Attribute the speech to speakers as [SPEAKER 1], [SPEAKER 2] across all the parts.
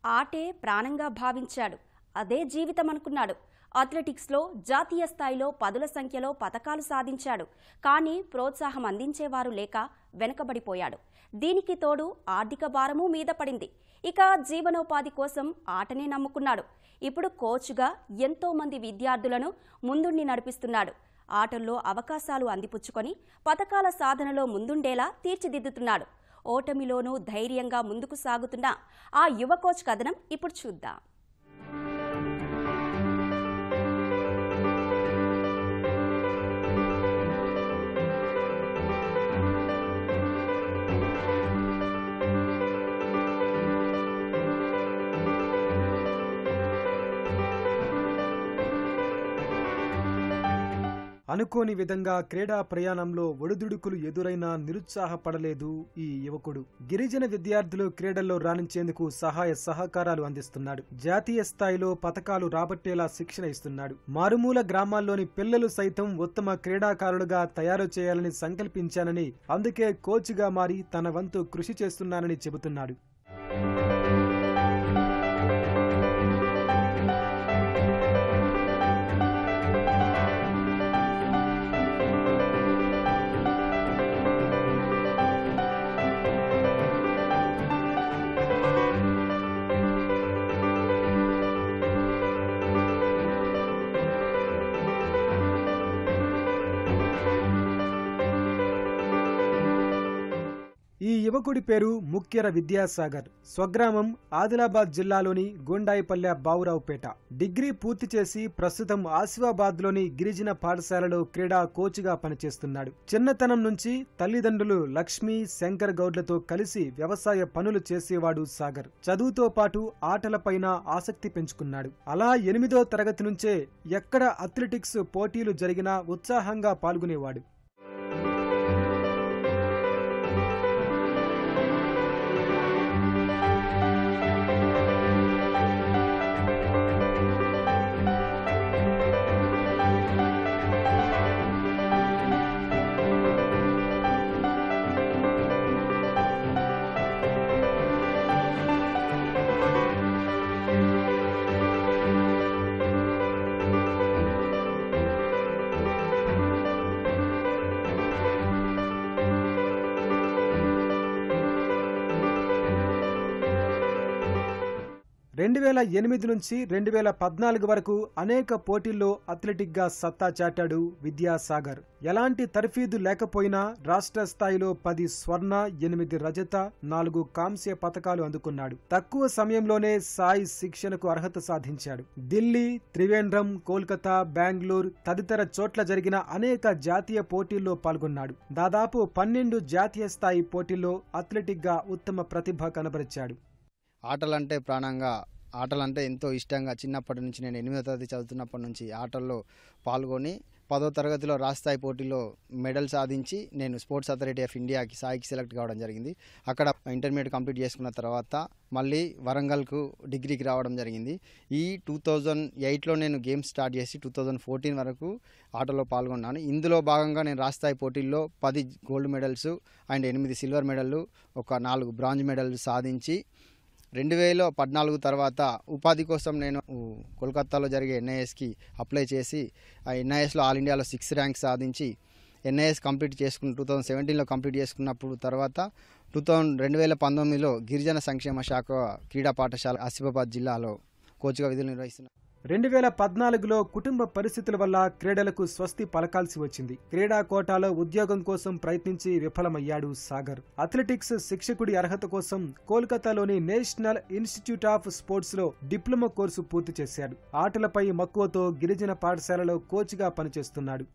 [SPEAKER 1] ఆటే ప్రాణంగా భావించాడు అదే జీవితం అనుకున్నాడు అథ్లెటిక్స్లో జాతీయ స్థాయిలో పదుల సంఖ్యలో పతకాలు సాధించాడు కానీ ప్రోత్సాహం అందించేవారు లేక వెనకబడిపోయాడు దీనికి తోడు ఆర్థిక భారమూ మీద పడింది ఇక జీవనోపాధి కోసం ఆటనే నమ్ముకున్నాడు ఇప్పుడు కోచ్గా ఎంతో మంది విద్యార్థులను ముందుండి నడిపిస్తున్నాడు ఆటల్లో అవకాశాలు అందిపుచ్చుకొని పతకాల సాధనలో ముందుండేలా తీర్చిదిద్దుతున్నాడు ఓటమిలోనూ ధైర్యంగా ముందుకు సాగుతున్న ఆ యువ కోచ్ కథనం ఇప్పుడు చూద్దాం
[SPEAKER 2] అనుకోని విధంగా క్రీడా ప్రయాణంలో ఒడిదుడుకులు ఎదురైనా నిరుత్సాహపడలేదు ఈ యువకుడు గిరిజన విద్యార్థులు క్రీడల్లో రాణించేందుకు సహాయ సహకారాలు అందిస్తున్నాడు జాతీయ స్థాయిలో పథకాలు రాబట్టేలా శిక్షణ ఇస్తున్నాడు మారుమూల గ్రామాల్లోని పిల్లలు సైతం ఉత్తమ క్రీడాకారులుగా తయారు చేయాలని సంకల్పించానని అందుకే కోచ్గా మారి తన వంతు కృషి చేస్తున్నానని చెబుతున్నాడు ఈ యువకుడి పేరు ముక్కెర విద్యాసాగర్ స్వగ్రామం ఆదిలాబాద్ జిల్లాలోని గొండాయిపల్లె బావురావుపేట డిగ్రీ పూర్తి చేసి ప్రస్తుతం ఆసిఫాబాద్లోని గిరిజన పాఠశాలలో క్రీడా కోచ్గా పనిచేస్తున్నాడు చిన్నతనం నుంచి తల్లిదండ్రులు లక్ష్మి శంకర్ గౌడ్లతో కలిసి వ్యవసాయ పనులు చేసేవాడు సాగర్ చదువుతో పాటు ఆటలపైన ఆసక్తి పెంచుకున్నాడు అలా ఎనిమిదో తరగతి నుంచే ఎక్కడ అథ్లెటిక్స్ పోటీలు జరిగినా ఉత్సాహంగా పాల్గొనేవాడు రెండు వేల ఎనిమిది నుంచి రెండు వేల పద్నాలుగు వరకు అనేక పోటీల్లో అథ్లెటిక్ గా సత్తా చాటాడు విద్యాసాగర్ ఎలాంటి తర్ఫీదు లేకపోయినా రాష్ట్ర స్థాయిలో పది స్వర్ణ ఎనిమిది రజత నాలుగు కాంస్య పతకాలు అందుకున్నాడు తక్కువ సమయంలోనే సాయి శిక్షణకు అర్హత సాధించాడు ఢిల్లీ త్రివేంద్రం కోల్కతా బెంగళూరు తదితర చోట్ల జరిగిన అనేక జాతీయ పోటీల్లో పాల్గొన్నాడు దాదాపు పన్నెండు జాతీయ స్థాయి పోటీల్లో అథ్లెటిక్ గా ఉత్తమ ప్రతిభ కనబరిచాడు
[SPEAKER 3] ఆటలంటే ప్రాణంగా ఆటలంటే ఎంతో ఇష్టంగా చిన్నప్పటి నుంచి నేను ఎనిమిదో తరగతి చదువుతున్నప్పటి నుంచి ఆటల్లో పాల్గొని పదో తరగతిలో రాష్ట్రాయి పోటీలో మెడల్ సాధించి నేను స్పోర్ట్స్ అథారిటీ ఆఫ్ ఇండియాకి సాయికి సెలెక్ట్ కావడం జరిగింది అక్కడ ఇంటర్మీడియట్ కంప్లీట్ చేసుకున్న తర్వాత మళ్ళీ వరంగల్కు డిగ్రీకి రావడం జరిగింది ఈ టూ థౌజండ్ ఎయిట్లో నేను గేమ్స్ స్టార్ట్ చేసి టూ థౌజండ్ ఫోర్టీన్ వరకు ఆటలో పాల్గొన్నాను ఇందులో భాగంగా నేను రాష్ట్రాయి పోటీల్లో పది గోల్డ్ మెడల్స్ అండ్ ఎనిమిది సిల్వర్ మెడల్లు ఒక నాలుగు బ్రాంజ్ మెడల్స్ సాధించి రెండు వేల పద్నాలుగు తర్వాత ఉపాధి కోసం నేను ఊ, కోల్కతాలో జరిగే ఎన్ఐఎస్కి అప్లై చేసి ఆ ఎన్ఐఎస్లో ఆల్ ఇండియాలో సిక్స్ ర్యాంక్ సాధించి ఎన్ఐఎస్ కంప్లీట్ చేసుకున్న టూ థౌజండ్ సెవెంటీన్లో కంప్లీట్ చేసుకున్నప్పుడు తర్వాత టూ థౌజండ్ రెండు వేల పంతొమ్మిదిలో గిరిజన సంక్షేమ శాఖ క్రీడా పాఠశాల ఆసిఫాబాద్ జిల్లాలో కోచ్గా విధులు నిర్వహిస్తున్నాను
[SPEAKER 2] రెండు వేల పద్నాలుగులో కుటుంబ పరిస్థితుల వల్ల క్రీడలకు స్వస్తి పలకాల్సి వచ్చింది క్రీడా కోటాలో ఉద్యోగం కోసం ప్రయత్నించి విఫలమయ్యాడు సాగర్ అథ్లెటిక్స్ శిక్షకుడి అర్హత కోసం కోల్కతాలోని నేషనల్ ఇన్స్టిట్యూట్ ఆఫ్ స్పోర్ట్స్ లో డిప్లొమా కోర్సు పూర్తి చేశాడు ఆటలపై మక్కువతో గిరిజన పాఠశాలలో కోచ్గా పనిచేస్తున్నాడు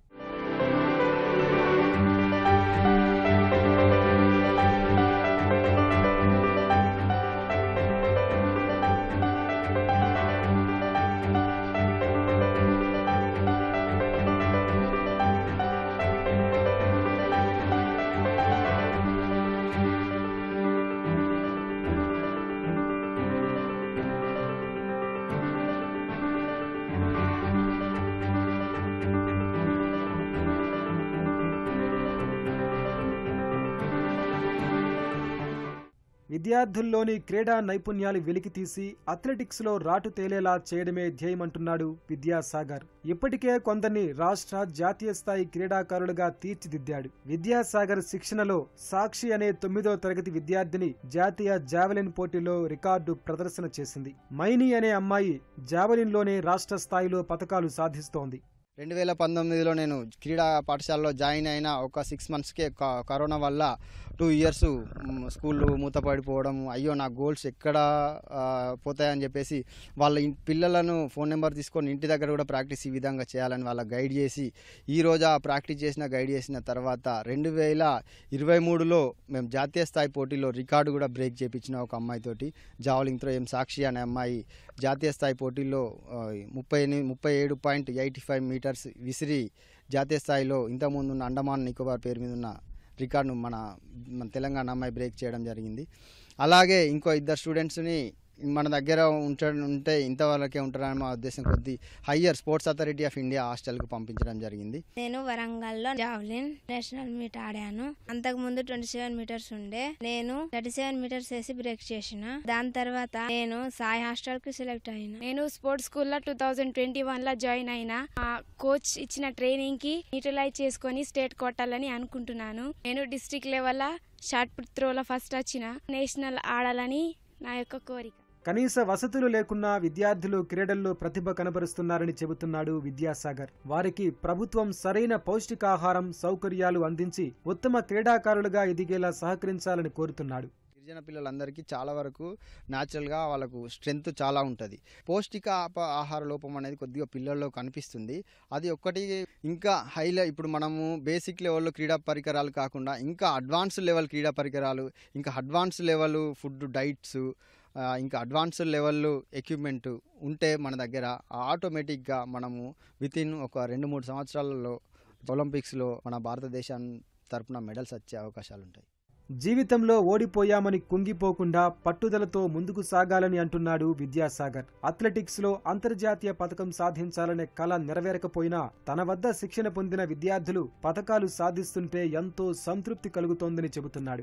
[SPEAKER 2] విద్యార్థుల్లోని క్రీడా నైపుణ్యాలు వెలికితీసి అథ్లెటిక్స్ లో రాటు తేలేలా చేయడమే ధ్యేయమంటున్నాడు విద్యాసాగర్ ఇప్పటికే కొందరిని రాష్ట్ర జాతీయ స్థాయి క్రీడాకారులుగా తీర్చిదిద్దాడు విద్యాసాగర్ శిక్షణలో సాక్షి అనే తొమ్మిదో తరగతి విద్యార్థిని జాతీయ జావెలిన్ పోటీలో రికార్డు ప్రదర్శన చేసింది మైని అనే అమ్మాయి జావెలిన్లోనే రాష్ట్ర స్థాయిలో పథకాలు సాధిస్తోంది
[SPEAKER 3] రెండు వేల పంతొమ్మిదిలో నేను క్రీడా పాఠశాలలో జాయిన్ అయిన ఒక సిక్స్ మంత్స్కే క- కరోనా వల్ల టూ ఇయర్స్ స్కూల్ మూతపడిపోవడం అయ్యో నా గోల్స్ ఎక్కడ ఆ, పోతాయని చెప్పేసి వాళ్ళ ఇన్- పిల్లలను ఫోన్ నెంబర్ తీసుకొని ఇంటి దగ్గర కూడా ప్రాక్టీస్ ఈ విధంగా చేయాలని వాళ్ళకి గైడ్ చేసి ఈ రోజు ఆ ప్రాక్టీస్ చేసిన గైడ్ చేసిన తర్వాత రెండు వేల ఇరవై మూడులో మేము జాతీయ స్థాయి పోటీలో రికార్డు కూడా బ్రేక్ చేయించిన ఒక అమ్మాయితోటి జావలింగ్ త్రో ఎం సాక్షి అనే అమ్మాయి జాతీయ స్థాయి పోటీల్లో ఆ, ముప్పై ఎనిమిది ముప్పై ఏడు పాయింట్ ఎయిటీ ఫైవ్ మీటర్స్ విసిరి జాతీయ స్థాయిలో ఇంతకుముందు ఉన్న అండమాన్ నికోబార్ పేరు మీద ఉన్న రికార్డును మన మన తెలంగాణ అమ్మాయి బ్రేక్ చేయడం జరిగింది అలాగే ఇంకో ఇద్దరు స్టూడెంట్స్ని మన దగ్గర ఉంట ఉంటే ఇంతవరకే ఉంటారని మా ఉద్దేశం కొద్దీ higher sports authority of India హాస్టల్కి పంపించడం జరిగింది
[SPEAKER 4] నేను వరంగల్లో జావ్లిన్ నేషనల్ మీట్ ఆడాను అంతకు ముందు ట్వంటీ సెవెన్ మీటర్స్ ఉండే నేను థర్టీ సెవెన్ మీటర్స్ వేసి బ్రేక్ చేసిన దాని తర్వాత నేను సాయి హాస్టల్ కి సెలెక్ట్ అయినా
[SPEAKER 5] నేను స్పోర్ట్స్ స్కూల్లో టూ థౌజండ్ ట్వంటీ వన్ లో జాయిన్ అయినా ఆ కోచ్ ఇచ్చిన ట్రైనింగ్ కి యూటిలైజ్ చేసుకొని స్టేట్ కొట్టాలని అనుకుంటున్నాను నేను డిస్ట్రిక్ట్ లెవెల్ షార్ట్ పుట్ త్రోలో ఫస్ట్ వచ్చిన నేషనల్ ఆడాలని నా యొక్క కోరిక
[SPEAKER 2] కనీస వసతులు లేకున్నా విద్యార్థులు క్రీడల్లో ప్రతిభ కనబరుస్తున్నారని చెబుతున్నాడు విద్యాసాగర్ వారికి ప్రభుత్వం సరైన పౌష్టికాహారం సౌకర్యాలు అందించి ఉత్తమ క్రీడాకారులుగా ఎదిగేలా సహకరించాలని కోరుతున్నాడు
[SPEAKER 3] గిరిజన పిల్లలందరికీ చాలా వరకు న్యాచురల్గా వాళ్ళకు స్ట్రెంగ్త్ చాలా ఉంటుంది పౌష్టిక ఆప- ఆహార లోపం అనేది కొద్దిగా పిల్లల్లో కనిపిస్తుంది అది ఒక్కటి ఇంకా హైలో ఇప్పుడు మనము బేసిక్ లెవెల్లో క్రీడా పరికరాలు కాకుండా ఇంకా అడ్వాన్స్ లెవెల్ క్రీడా పరికరాలు ఇంకా అడ్వాన్స్ లెవెల్ ఫుడ్ డైట్స్ ఇంకా అడ్వాన్స్ లెవెల్ ఎక్విప్మెంట్ ఉంటే మన దగ్గర ఆటోమేటిక్గా మనము విత్ ఇన్ ఒక రెండు మూడు సంవత్సరాలలో ఒలింపిక్స్లో మన భారతదేశం తరపున మెడల్స్ వచ్చే అవకాశాలు ఉంటాయి
[SPEAKER 2] జీవితంలో ఓడిపోయామని కుంగిపోకుండా పట్టుదలతో ముందుకు సాగాలని అంటున్నాడు విద్యాసాగర్ అథ్లెటిక్స్ లో అంతర్జాతీయ పథకం సాధించాలనే కళ నెరవేరకపోయినా తన వద్ద శిక్షణ పొందిన విద్యార్థులు పథకాలు సాధిస్తుంటే ఎంతో సంతృప్తి కలుగుతోందని చెబుతున్నాడు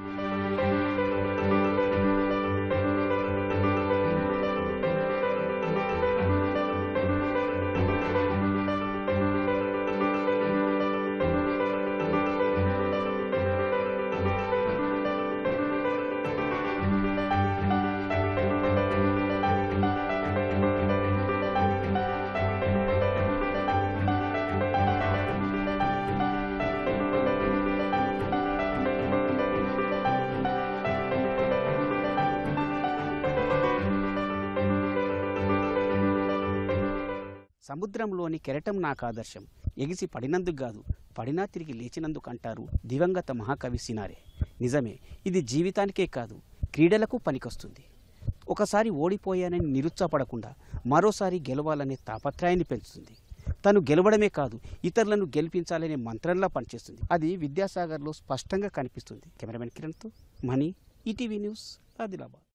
[SPEAKER 6] సముద్రంలోని కెరటం నాకు ఆదర్శం ఎగిసి పడినందుకు కాదు పడినా తిరిగి లేచినందుకు అంటారు దివంగత మహాకవి సినారే నిజమే ఇది జీవితానికే కాదు క్రీడలకు పనికొస్తుంది ఒకసారి ఓడిపోయానని నిరుత్సాహపడకుండా మరోసారి గెలవాలనే తాపత్రయాన్ని పెంచుతుంది తను గెలవడమే కాదు ఇతరులను గెలిపించాలనే మంత్రంలా పనిచేస్తుంది అది విద్యాసాగర్లో స్పష్టంగా కనిపిస్తుంది కెమెరామెన్ కిరణ్తో మనీ ఈటీవీ న్యూస్ ఆదిలాబాద్